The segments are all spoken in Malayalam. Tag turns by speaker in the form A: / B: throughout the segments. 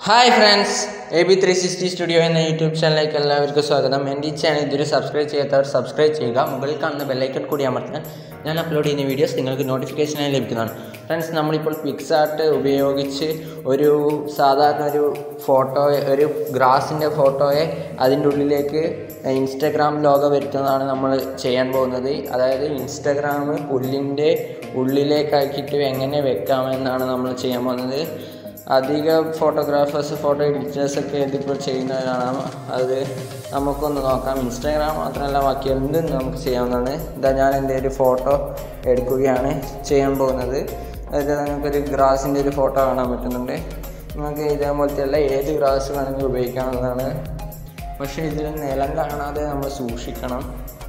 A: hi friends A B three sixty studio എന്ന യൂട്യൂബ് ചാനലിലേക്ക് എല്ലാവർക്കും സ്വാഗതം എൻ്റെ ഈ ചാനൽ ഇതുവരെ സബ്സ്ക്രൈബ് ചെയ്യാത്തവർ സബ്സ്ക്രൈബ് ചെയ്യുക മുകളിൽ കാണുന്ന ബെല്ലൈക്കൺ കൂടി അമർത്താൻ ഞാൻ അപ്ലോഡ് ചെയ്യുന്ന വീഡിയോസ് നിങ്ങൾക്ക് നോട്ടിഫിക്കേഷനായി ലഭിക്കുന്നതാണ് ഫ്രണ്ട്സ് നമ്മളിപ്പോൾ പിക്സാർട്ട് ഉപയോഗിച്ച് ഒരു സാധാരണ ഒരു ഫോട്ടോ ഒരു ഗ്രാസിൻ്റെ ഫോട്ടോയെ അതിൻ്റെ ഉള്ളിലേക്ക് ഇൻസ്റ്റഗ്രാം ലോഗോ വരുത്തുന്നതാണ് നമ്മൾ ചെയ്യാൻ പോകുന്നത് അതായത് ഇൻസ്റ്റഗ്രാം പുല്ലിൻ്റെ ഉള്ളിലേക്കാക്കിയിട്ട് എങ്ങനെ വെക്കാമെന്നാണ് നമ്മൾ ചെയ്യാൻ പോകുന്നത് അധിക ഫോട്ടോഗ്രാഫേഴ്സ് ഫോട്ടോ എഡിറ്റേഴ്സൊക്കെ ഇതിപ്പോൾ ചെയ്യുന്നത് കാണാം അത് നമുക്കൊന്ന് നോക്കാം ഇൻസ്റ്റാഗ്രാം മാത്രമല്ല ബാക്കി എന്തും നമുക്ക് ചെയ്യാവുന്നതാണ് ഇതാ ഞാൻ എൻ്റെ ഒരു ഫോട്ടോ എടുക്കുകയാണ് ചെയ്യാൻ പോകുന്നത് അതായത് നിങ്ങൾക്കൊരു ഗ്രാസിൻ്റെ ഒരു ഫോട്ടോ കാണാൻ പറ്റുന്നുണ്ട് നിങ്ങൾക്ക് ഇതേപോലത്തെ അല്ല ഏത് ഗ്രാസ് വേണമെങ്കിലും ഉപയോഗിക്കാവുന്നതാണ് പക്ഷേ ഇതിൽ നിലം കാണാതെ നമ്മൾ സൂക്ഷിക്കണം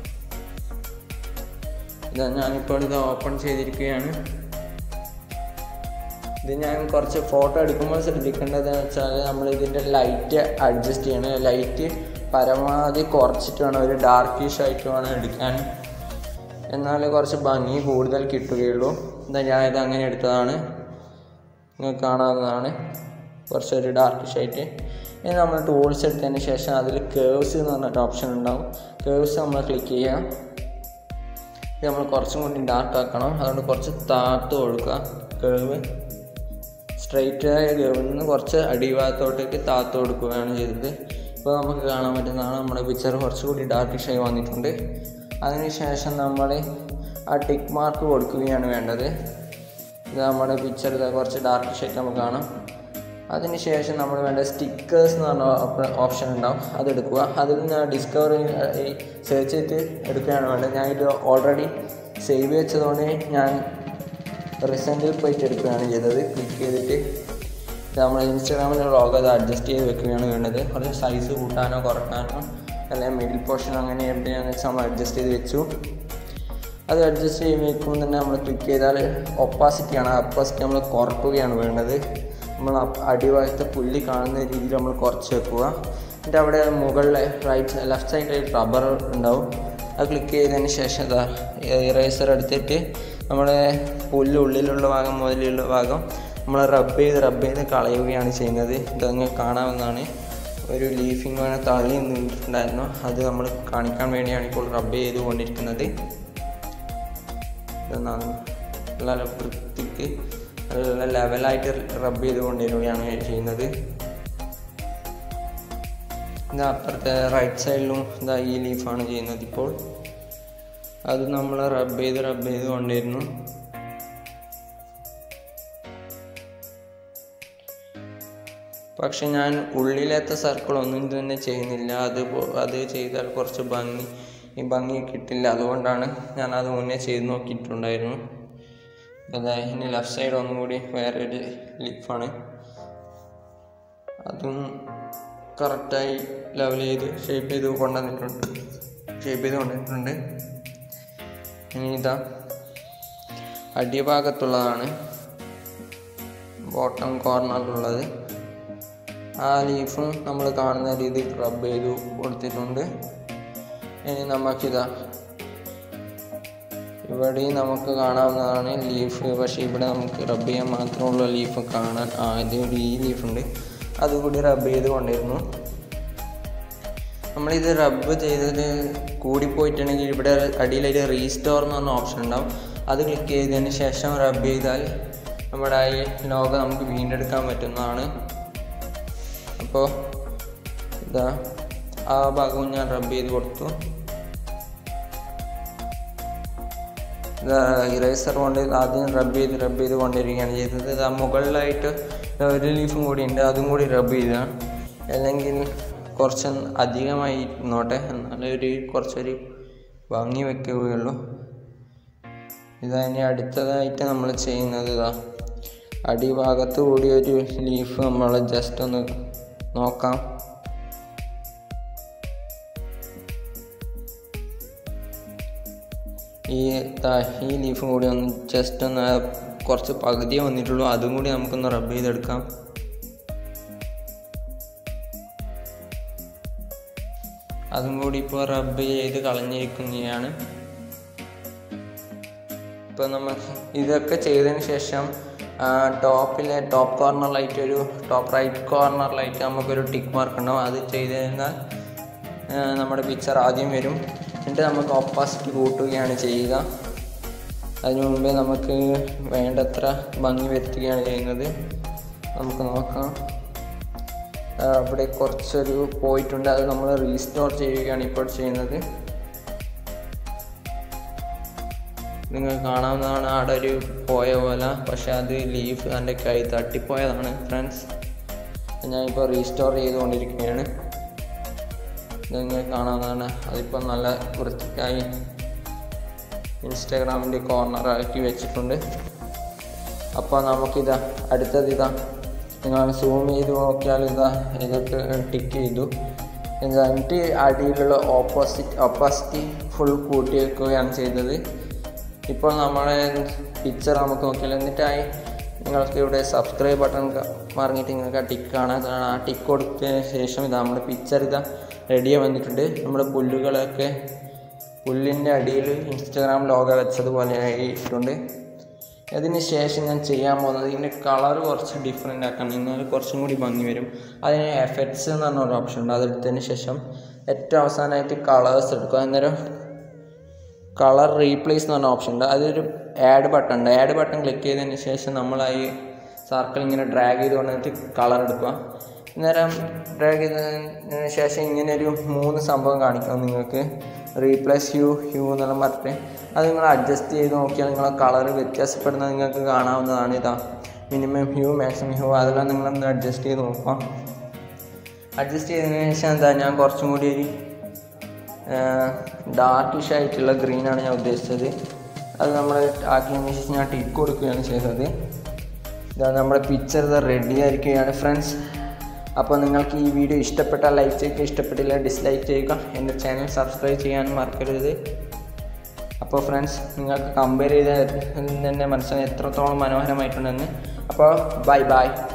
A: ഇതാ ഞാനിപ്പോൾ ഇത് ഓപ്പൺ ചെയ്തിരിക്കുകയാണ് ഇത് ഞാൻ കുറച്ച് ഫോട്ടോ എടുക്കുമ്പോൾ ശ്രദ്ധിക്കേണ്ടത് വെച്ചാൽ നമ്മൾ ഇതിൻ്റെ ലൈറ്റ് അഡ്ജസ്റ്റ് ചെയ്യണം ലൈറ്റ് പരമാവധി കുറച്ചിട്ട് വേണം ഒരു ഡാർക്കിഷ് ആയിട്ട് വേണം എടുക്കാൻ എന്നാൽ കുറച്ച് ഭംഗി കൂടുതൽ കിട്ടുകയുള്ളൂ എന്താ ഞാനിത് അങ്ങനെ എടുത്തതാണ് നിങ്ങൾക്ക് കാണാവുന്നതാണ് കുറച്ചൊരു ഡാർക്കിഷ് ആയിട്ട് ഇനി നമ്മൾ ടൂൾസ് എടുത്തതിന് ശേഷം അതിൽ കേവ്സ് എന്ന് പറഞ്ഞിട്ട് ഓപ്ഷൻ ഉണ്ടാവും കേവ്സ് നമ്മൾ ക്ലിക്ക് ചെയ്യാം ഇത് നമ്മൾ കുറച്ചും കൂടി ഡാർക്ക് ആക്കണം അതുകൊണ്ട് കുറച്ച് താത്ത് കൊടുക്കുക കേവ് സ്ട്രെയിറ്റ് ആയ കേവിൽ നിന്ന് കുറച്ച് അടിഭാഗത്തോട്ടേക്ക് താത്ത് കൊടുക്കുകയാണ് ചെയ്തത് ഇപ്പോൾ നമുക്ക് കാണാൻ പറ്റുന്നതാണ് നമ്മുടെ പിക്ചർ കുറച്ചുകൂടി ഡാർക്കിഷ് ആയി വന്നിട്ടുണ്ട് അതിനുശേഷം നമ്മൾ ആ ടിക്ക് മാർക്ക് കൊടുക്കുകയാണ് വേണ്ടത് ഇത് നമ്മുടെ പിക്ചർ ഇത് കുറച്ച് ഡാർക്കിഷ് ആയിട്ട് നമുക്ക് കാണാം അതിനുശേഷം നമ്മൾ വേണ്ട സ്റ്റിക്കേഴ്സ് എന്ന് പറഞ്ഞ ഓപ്ഷൻ ഉണ്ടാവും അതെടുക്കുക അതിൽ നിന്ന് ഡിസ്കവർ സെർച്ച് ചെയ്തിട്ട് എടുക്കുകയാണ് വേണ്ടത് ഞാൻ ഇത് ഓൾറെഡി സേവ് വെച്ചതുകൊണ്ട് ഞാൻ റിസൻറ്റിൽ പോയിട്ട് എടുക്കുകയാണ് ചെയ്തത് ക്ലിക്ക് ചെയ്തിട്ട് നമ്മൾ ഇൻസ്റ്റാഗ്രാമിൽ ലോഗോ അത് അഡ്ജസ്റ്റ് ചെയ്ത് വെക്കുകയാണ് വേണ്ടത് കുറച്ച് സൈസ് കൂട്ടാനോ കുറക്കാനോ അല്ലെങ്കിൽ മിഡിൽ പോർഷൻ അങ്ങനെ എവിടെയാണെന്ന് വെച്ചാൽ നമ്മൾ അഡ്ജസ്റ്റ് ചെയ്ത് വെച്ചു അത് അഡ്ജസ്റ്റ് ചെയ്ത് വെക്കുമ്പോൾ തന്നെ നമ്മൾ ക്ലിക്ക് ചെയ്താൽ ഒപ്പാസിറ്റിയാണ് ഒപ്പാസിറ്റി നമ്മൾ കുറക്കുകയാണ് വേണ്ടത് നമ്മൾ അടിഭാഗത്തെ പുല്ലി കാണുന്ന രീതിയിൽ നമ്മൾ കുറച്ച് വെക്കുക എന്നിട്ട് അവിടെ മുകളിൽ റൈറ്റ് ലെഫ്റ്റ് സൈഡിൽ റബ്ബർ ഉണ്ടാവും അത് ക്ലിക്ക് ചെയ്തതിന് ശേഷം ഇതാ ഇറേസർ എടുത്തിട്ട് നമ്മുടെ പുല്ല് ഉള്ളിലുള്ള ഭാഗം മുതലുള്ള ഭാഗം നമ്മൾ റബ്ബ് ചെയ്ത് റബ്ബ് ചെയ്ത് കളയുകയാണ് ചെയ്യുന്നത് ഇതങ്ങ് കാണാവുന്നതാണ് ഒരു ലീഫിങ് വേണം തള്ളി നിന്നിട്ടുണ്ടായിരുന്നു അത് നമ്മൾ കാണിക്കാൻ വേണ്ടിയാണ് ഇപ്പോൾ റബ്ബ് ചെയ്ത് കൊണ്ടിരിക്കുന്നത് നല്ല വൃത്തിക്ക് നല്ല ലെവലായിട്ട് റബ്ബ് ചെയ്ത് കൊണ്ടിരിക്കുകയാണ് ചെയ്യുന്നത് ഇത് അപ്പുറത്തെ റൈറ്റ് സൈഡിലും ഇതാ ഈ ലീഫാണ് ചെയ്യുന്നത് ഇപ്പോൾ അത് നമ്മൾ റബ്ബ് ചെയ്ത് റബ്ബ് ചെയ്ത് കൊണ്ടിരുന്നു പക്ഷെ ഞാൻ ഉള്ളിലത്തെ സർക്കിൾ ഒന്നും തന്നെ ചെയ്യുന്നില്ല അത് അത് ചെയ്താൽ കുറച്ച് ഭംഗി ഈ ഭംഗി കിട്ടില്ല അതുകൊണ്ടാണ് ഞാൻ അത് മുന്നേ ചെയ്ത് നോക്കിയിട്ടുണ്ടായിരുന്നു അതായത് ഇനി ലെഫ്റ്റ് സൈഡ് ഒന്നും കൂടി വേറൊരു ലിഫാണ് അതും കറക്റ്റായി ലെവൽ ചെയ്ത് ഷേപ്പ് ചെയ്ത് കൊണ്ടുവന്നിട്ടുണ്ട് ഷേപ്പ് ചെയ്ത് കൊണ്ടുവന്നിട്ടുണ്ട് ഇനി ഇതാ അടിഭാഗത്തുള്ളതാണ് ബോട്ടം കോർണറിലുള്ളത് ആ ലീഫും നമ്മൾ കാണുന്ന രീതിയിൽ റബ്ബ് ചെയ്ത് കൊടുത്തിട്ടുണ്ട് ഇനി നമുക്കിതാ ഇവിടെയും നമുക്ക് കാണാവുന്നതാണ് ലീഫ് പക്ഷേ ഇവിടെ നമുക്ക് റബ്ബ് ചെയ്യാൻ മാത്രമുള്ള ലീഫ് കാണാൻ ആദ്യം ഈ ലീഫുണ്ട് അതുകൂടി റബ്ബ് ചെയ്ത് കൊണ്ടിരുന്നു നമ്മളിത് റബ്ബ് ചെയ്തത് കൂടിപ്പോയിട്ടുണ്ടെങ്കിൽ ഇവിടെ അടിയിലൊരു റീസ്റ്റോർ എന്ന് പറഞ്ഞ ഓപ്ഷൻ ഉണ്ടാവും അത് ക്ലിക്ക് ചെയ്തതിന് ശേഷം റബ്ബ് ചെയ്താൽ നമ്മുടെ ഈ ലോഗോ നമുക്ക് വീണ്ടെടുക്കാൻ പറ്റുന്നതാണ് അപ്പോൾ ഇതാ ആ ഭാഗവും ഞാൻ റബ്ബ് ചെയ്ത് കൊടുത്തു ഇറേസർ കൊണ്ട് ആദ്യം റബ്ബ് ചെയ്ത് റബ്ബ് ചെയ്ത് കൊണ്ടിരിക്കുകയാണ് ചെയ്തത് ഇത് മുകളിലായിട്ട് ഒരു ലീഫും കൂടി ഉണ്ട് അതും കൂടി റബ്ബ് ചെയ്ത അല്ലെങ്കിൽ കുറച്ച് അധികമായി ഇരുന്നോട്ടെ എന്നാലേ ഒരു കുറച്ചൊരു ഭംഗി വെക്കുകയുള്ളൂ ഇതാ ഇനി അടുത്തതായിട്ട് നമ്മൾ ചെയ്യുന്നത് ഇതാ അടിഭാഗത്ത് കൂടി ഒരു ലീഫ് നമ്മൾ ജസ്റ്റ് ഒന്ന് നോക്കാം ഈ ഈ ലീഫും കൂടി ഒന്ന് ജസ്റ്റ് ഒന്ന് കുറച്ച് പകുതിയേ വന്നിട്ടുള്ളൂ അതും കൂടി നമുക്കൊന്ന് റബ്ബ് ചെയ്തെടുക്കാം അതും കൂടി ഇപ്പോൾ റബ്ബ് ചെയ്ത് കളഞ്ഞിരിക്കുകയാണ് ഇപ്പോൾ നമുക്ക് ഇതൊക്കെ ചെയ്തതിന് ശേഷം ടോപ്പിലെ ടോപ്പ് കോർണറിലായിട്ട് ഒരു ടോപ്പ് റൈറ്റ് കോർണറിലായിട്ട് നമുക്കൊരു ടിക്ക് മാർക്ക് ഉണ്ടാവും അത് ചെയ്ത് കഴിഞ്ഞാൽ ആ, നമ്മുടെ പിക്ചർ ആദ്യം വരും എന്നിട്ട് നമുക്ക് ഓപ്പോസിറ്റ് കൂട്ടുകയാണ് ചെയ്യുക അതിനു മുമ്പേ നമുക്ക് വേണ്ടത്ര ഭംഗി വരുത്തുകയാണ് ചെയ്യുന്നത് നമുക്ക് നോക്കാം ആ, അവിടെ കുറച്ചൊരു പോയിട്ടുണ്ട് അത് നമ്മൾ റീസ്റ്റോർ ചെയ്യുകയാണ് ഇപ്പോൾ ചെയ്യുന്നത് നിങ്ങൾ കാണാവുന്നതാണ് അവിടെ ഒരു പോയ പോലെ പക്ഷെ അത് ലീഫ് എൻ്റെ കൈ തട്ടിപ്പോയതാണ് ഫ്രണ്ട്സ് ഞാനിപ്പോൾ റീസ്റ്റോർ ചെയ്തുകൊണ്ടിരിക്കുകയാണ് ഇത് നിങ്ങൾ കാണാവുന്നതാണ് അതിപ്പോൾ നല്ല വൃത്തിക്കായി ഇൻസ്റ്റാഗ്രാമിൻ്റെ കോർണറാക്കി വെച്ചിട്ടുണ്ട് അപ്പോൾ നമുക്കിതാ അടുത്തത് ഇതാ നിങ്ങൾ സൂം ചെയ്ത് നോക്കിയാൽ ഇതാ ഇതൊക്കെ ടിക്ക് ചെയ്തു എന്നിട്ട് അടിയിലുള്ള ഓപ്പോസിറ്റ് ഓപ്പോസിറ്റ് ഫുൾ കൂട്ടി വെക്കുകയാണ് ചെയ്തത് ഇപ്പോൾ നമ്മളെ പിക്ചർ നമുക്ക് നോക്കിയാൽ എന്നിട്ടായി നിങ്ങൾക്ക് ഇവിടെ സബ്സ്ക്രൈബ് ബട്ടൺ മറിഞ്ഞിട്ട് നിങ്ങൾക്ക് ആ ടിക്ക് കാണാൻ ആ ടിക്ക് കൊടുത്തതിന് ശേഷം ഇതാ നമ്മുടെ പിക്ചർ ഇതാ റെഡിയായി വന്നിട്ടുണ്ട് നമ്മുടെ പുല്ലുകളൊക്കെ പുല്ലിൻ്റെ അടിയിൽ ഇൻസ്റ്റാഗ്രാം ലോഗോ വെച്ചതുപോലെ ആയിട്ടുണ്ട് അതിന് ശേഷം ഞാൻ ചെയ്യാൻ പോകുന്നത് ഇതിൻ്റെ കളർ കുറച്ച് ഡിഫറെൻ്റ് ആക്കണം എന്നാൽ കുറച്ചും കൂടി ഭംഗി വരും അതിന് എഫക്ട്സ് എന്ന് പറഞ്ഞ ഒരു ഓപ്ഷൻ ഉണ്ട് അതെടുത്തതിന് ശേഷം ഏറ്റവും അവസാനമായിട്ട് കളേഴ്സ് എടുക്കുക അന്നേരം കളർ റീപ്ലേസ് എന്ന് പറഞ്ഞ ഓപ്ഷൻ ഉണ്ട് അതൊരു ആഡ് ബട്ടൺ ഉണ്ട് ആഡ് ബട്ടൺ ക്ലിക്ക് ചെയ്തതിന് ശേഷം നമ്മൾ ഈ സർക്കിൾ ഇങ്ങനെ ഡ്രാഗ് ചെയ്ത് കൊണ്ടിട്ട് കളർ എടുക്കുക അന്നേരം ഡ്രാഗ് ചെയ്തതിന് ശേഷം ഇങ്ങനെ ഒരു മൂന്ന് സംഭവം കാണിക്കാം നിങ്ങൾക്ക് റീപ്ലേസ് ഹ്യൂ ഹ്യൂ എന്നുള്ള പറഞ്ഞിട്ട് അത് നിങ്ങൾ അഡ്ജസ്റ്റ് ചെയ്ത് നോക്കിയാൽ നിങ്ങളെ കളർ വ്യത്യാസപ്പെടുന്നത് നിങ്ങൾക്ക് കാണാവുന്നതാണ് ഇതാ മിനിമം ഹ്യൂ മാക്സിമം ഹ്യൂ അതെല്ലാം നിങ്ങളൊന്ന് അഡ്ജസ്റ്റ് ചെയ്ത് നോക്കാം അഡ്ജസ്റ്റ് ചെയ്തതിന് ശേഷം എന്താ ഞാൻ കുറച്ചും കൂടി ഒരു ഡാർക്കിഷ് ആയിട്ടുള്ള ഗ്രീനാണ് ഞാൻ ഉദ്ദേശിച്ചത് അത് നമ്മൾ ആക്കിയതിന് ശേഷം ഞാൻ ടിക്ക് കൊടുക്കുകയാണ് ചെയ്തത് ഇതാ നമ്മുടെ പിക്ചർ ഇത് റെഡി ആയിരിക്കുകയാണ് ഫ്രണ്ട്സ് അപ്പോൾ നിങ്ങൾക്ക് ഈ വീഡിയോ ഇഷ്ടപ്പെട്ടാൽ ലൈക്ക് ചെയ്യുക ഇഷ്ടപ്പെട്ടില്ല ഡിസ്ലൈക്ക് ചെയ്യുക എൻ്റെ ചാനൽ സബ്സ്ക്രൈബ് ചെയ്യാനും മറക്കരുത് അപ്പോൾ ഫ്രണ്ട്സ് നിങ്ങൾക്ക് കമ്പയർ ചെയ്ത് തന്നെ മനസ്സിലായി എത്രത്തോളം മനോഹരമായിട്ടുണ്ടെന്ന് അപ്പോൾ ബൈ ബൈ